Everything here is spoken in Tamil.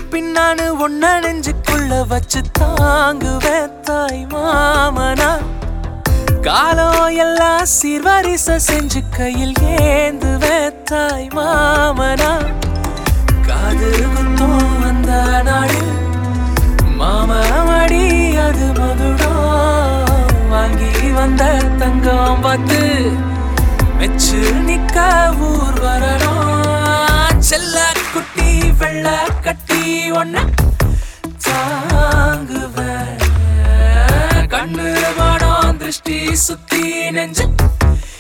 பின்னான்னு ஒன்ன நெஞ்சுக்குள்ள வச்சு தாங்குவேன் தாய் மாமனா காலம் எல்லாம் சீர்வரிச செஞ்சு கையில் ஏந்துவேன் தாய் மாமனா காது குத்தம் வந்த நாளில் மாமடி அது மதுடம் வாங்கி வந்த தங்கம் பார்த்து மெச்சு நிக்க ஊர் வரணும் செல்ல குட்டி வெள்ள கட்டி ஒன்ன தாங்குவேன் கண்ணு படம் திருஷ்டி சுத்தி நெஞ்சு